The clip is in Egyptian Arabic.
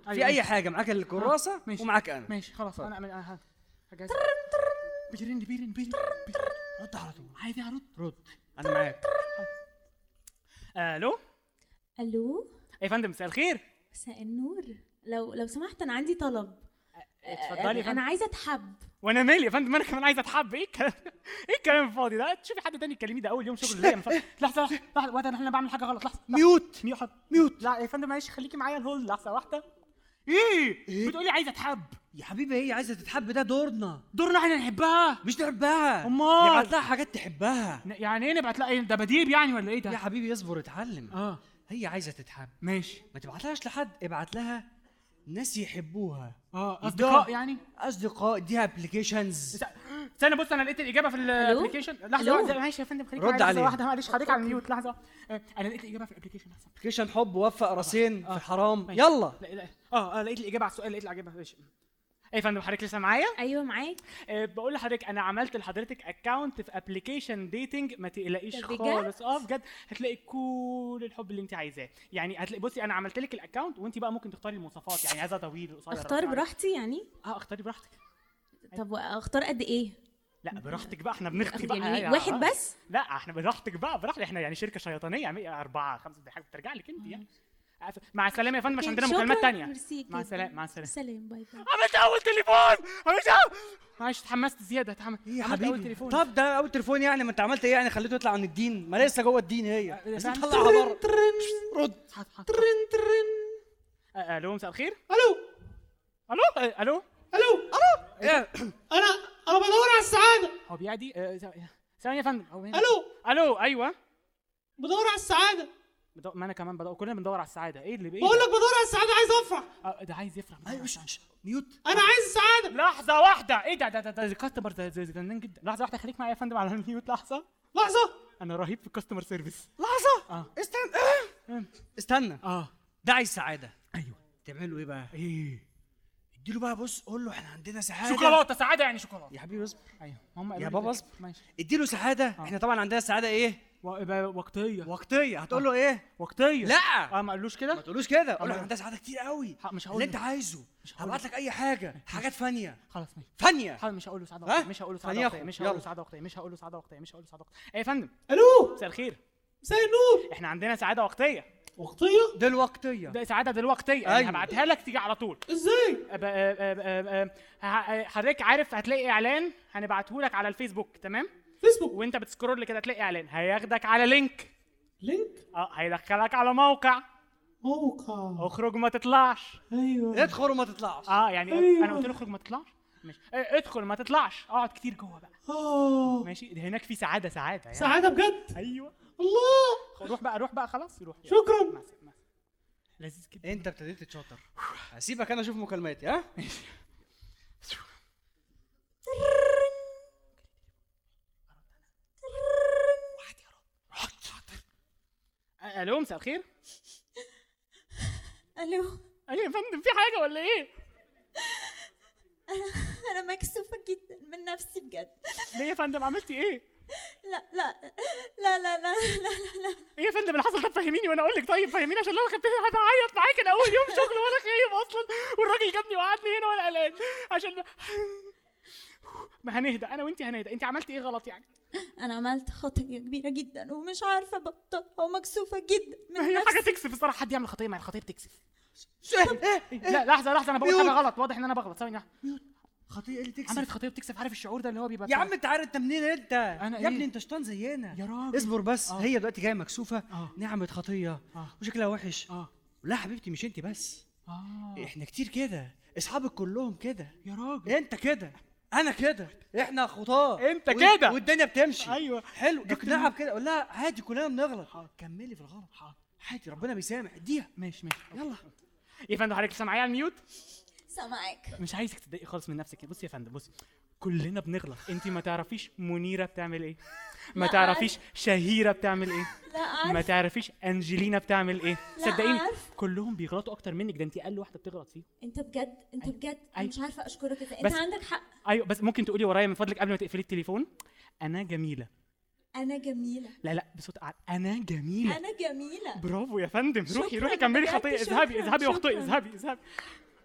في أيوة. اي حاجه معاك الكراسه ماشي. ومعاك انا ماشي خلاص انا انا انا هجهز بيرن بيرن بيرن رد على طول عادي هرد رد انا معاك الو الو يا فندم مساء الخير مساء النور لو لو سمحت انا عندي طلب اتفضلي يا انا فندم عايزه اتحب وانا مالي يا فندم انا كمان عايز اتحب ايه الكلام ايه الكلام الفاضي ده تشوفي حد تاني تكلميه ده اول يوم شغل ليا من فضلك. لحظه لحظه لحظه وقت انا بعمل حاجه غلط لحظه لحظة. ميوت ميوت حد. ميوت لا يا فندم معلش خليكي معايا الهول لحظه واحده ايه, بتقولي عايزه اتحب يا حبيبي هي عايزه تتحب ده دورنا دورنا احنا نحبها مش تحبها أمال؟ نبعت لها حاجات تحبها ن- يعني ايه نبعت لها ايه ده بديب يعني ولا ايه يا ده حبيبي اصبر اتعلم اه هي عايزه تتحب ماشي ما تبعتلهاش لحد ابعت لها ناس يحبوها اه اصدقاء يعني اصدقاء دي ابلكيشنز استنى بص انا لقيت الاجابه في الابلكيشن لحظه ألو؟ واحده ماشي يا فندم خليك رد معايا لحظة عليه. واحده معلش حضرتك على الميوت لحظه آه، انا لقيت الاجابه في الابلكيشن لحظه ابلكيشن حب وفق راسين آه. في حرام ماشي. يلا لا لا اه اه لقيت الاجابه على السؤال لقيت الاجابه ماشي ايه يا فندم حضرتك لسه معايا ايوه معاك أه بقول لحضرتك انا عملت لحضرتك اكونت في ابلكيشن ديتنج ما تقلقيش ده بجد؟ خالص اه بجد هتلاقي كل الحب اللي انت عايزاه يعني هتلاقي بصي انا عملت لك الاكونت وانت بقى ممكن تختاري المواصفات يعني عايزه طويل قصير اختار رفيع. براحتي يعني اه اختاري براحتك طب اختار قد ايه لا براحتك بقى احنا بنختي بقى يعني آه، واحد آه. بس لا احنا براحتك بقى براحتك احنا يعني شركه شيطانيه يعني اربعه خمسه دي حاجه بترجع لك انت يعني عارفة- مع السلامه يا فندم عشان عندنا شكراً، مكالمات تانية ميرسي مع جداً. السلامه مع السلامه سلام باي باي عملت اول تليفون عملت اول معلش اتحمست زياده اتحمست ايه يا عملت اول حبيبي تليفون طب ده اول تليفون يعني ما انت عملت ايه يعني خليته يطلع عن الدين ما لسه جوه الدين هي بس فعلا. طلعها بره رد حاضر، حاضر. ترن ترن آه، الو مساء الخير الو الو آه، الو الو ايه انا انا بدور على السعاده هو بيعدي آه، ث- ثواني يا فندم هو هنا. الو الو ايوه بدور على السعاده بدو... ما انا كمان بدور كلنا بندور على السعاده ايه اللي بايه بقول لك بدور على السعاده عايز افرح آه، ده عايز يفرح بدور على ايوه السعادة. ش- ش- ميوت انا عايز السعاده لحظه واحده ايه ده ده ده ده الكاستمر ده ده- ده جنان جدا لحظه واحده خليك معايا يا فندم على الميوت لحظه لحظه انا رهيب في الكاستمر سيرفيس لحظه اه استنى آه. استنى اه ده عايز سعاده ايوه تعملوا ايه بقى ايه اديله بقى بص قول له احنا عندنا سعاده شوكولاته سعاده يعني شوكولاته يا حبيبي اصبر ايوه هم قالوا يا لي بابا كده. اصبر. ماشي اديله سعاده احنا طبعا عندنا سعاده ايه و- يبقى وقتيه وقتيه هتقول له ايه وقتيه لا اه ما قالوش ما كده تقولوش كده قول له أما- احنا عندنا سعاده كتير قوي ح- مش هقول اللي له. انت عايزه مش هقول هبعت لك اي حاجه حاجات فانيه خلاص ماشي فانيه حاضر مش هقول له سعاده ها؟ وقتيه مش هقول له سعاده ثانية وقتيه أخو، مش هقول له يلا. سعاده وقتيه مش هقول له سعاده وقتيه مش هقول له سعاده وقتيه ايه يا فندم الو مساء الخير مساء النور احنا عندنا سعاده وقتيه وقتيه ده الوقتيه ده سعاده دلوقتيه يعني أيوة. هبعتها لك تيجي على طول ازاي أب- أب- أب- أب- أب- ه- حضرتك عارف هتلاقي اعلان هنبعته لك على الفيسبوك تمام فيسبوك وانت بتسكرول كده هتلاقي اعلان هياخدك على لينك لينك اه هيدخلك على موقع موقع اخرج ما تطلعش ايوه ادخل وما تطلعش اه يعني أيوة. انا قلت له اخرج ما تطلعش ماشي اه، ادخل ما تطلعش اقعد كتير جوه بقى اه ماشي ده هناك في سعاده سعاده يعني سعاده بجد ايوه الله روح بقى روح بقى خلاص روح يلا. شكرا مع السلامة، مع السلامة. لذيذ جدا انت ابتديت تتشاطر هسيبك انا اشوف مكالماتي ها اه، الو مساء الخير الو ايوه يا فندم في حاجه ولا ايه انا مكسوفه جدا من نفسي بجد ليه يا فندم عملتي ايه لا لا لا لا لا لا لا ايه يا فندم اللي حصل ده فهميني وانا اقول لك طيب فهميني عشان لو انا خدت هعيط معاك انا اول يوم شغل وانا خايف اصلا والراجل جابني وقعدني هنا وانا قلقان عشان ما هنهدى انا وانت هنهدى انت عملتي ايه غلط يعني انا عملت خطيه كبيره جدا ومش عارفه ابطلها ومكسوفه جدا ما من هي حاجه نفسي تكسف الصراحه حد يعمل خطيه ما الخطيه بتكسف ايه لا لحظه لحظه انا بقول ميوت. حاجه غلط واضح ان انا بغلط ثواني واحدة. خطيه ايه اللي تكسب عملت خطيه بتكسف عارف الشعور ده اللي هو بيبقى يا بتاع- عم انت عارف انت منين انت أنا يا إيه؟ ابني انت شيطان زينا يا راجل اصبر بس آه. هي دلوقتي جايه مكسوفه اه نعمت خطيه اه وشكلها وحش اه لا حبيبتي مش انت بس اه احنا كتير كده اصحابك كلهم كده يا راجل انت كده انا كده احنا خطاه انت وال- كده. والدنيا بتمشي ايوه حلو جبت اقنعها بكده قول لها عادي كلنا بنغلط حاضر. كملي في الغلط عادي ربنا بيسامح اديها ماشي ماشي يلا يا فندم حضرتك لسه معايا على الميوت سامعاك مش عايزك تضايقي خالص من نفسك بصي يا فندم بصي كلنا بنغلط انت ما تعرفيش منيره بتعمل ايه ما لا تعرفيش شهيره بتعمل ايه لا ما عارف تعرفيش انجلينا بتعمل ايه لا صدقيني عارف. كلهم بيغلطوا اكتر منك ده انت اقل واحده بتغلط فيه انت بجد انت أيوة. بجد أيوة. انا مش عارفه اشكرك ازاي بس- انت عندك حق ايوه بس ممكن تقولي ورايا من فضلك قبل ما تقفلي التليفون انا جميله انا جميله لا لا بصوت اعلى انا جميله انا جميله برافو يا فندم روحي شكراً روحي كملي بجد، خطيه شكراً، اذهبي اذهبي يا اخطئي شكراً. اذهبي اذهبي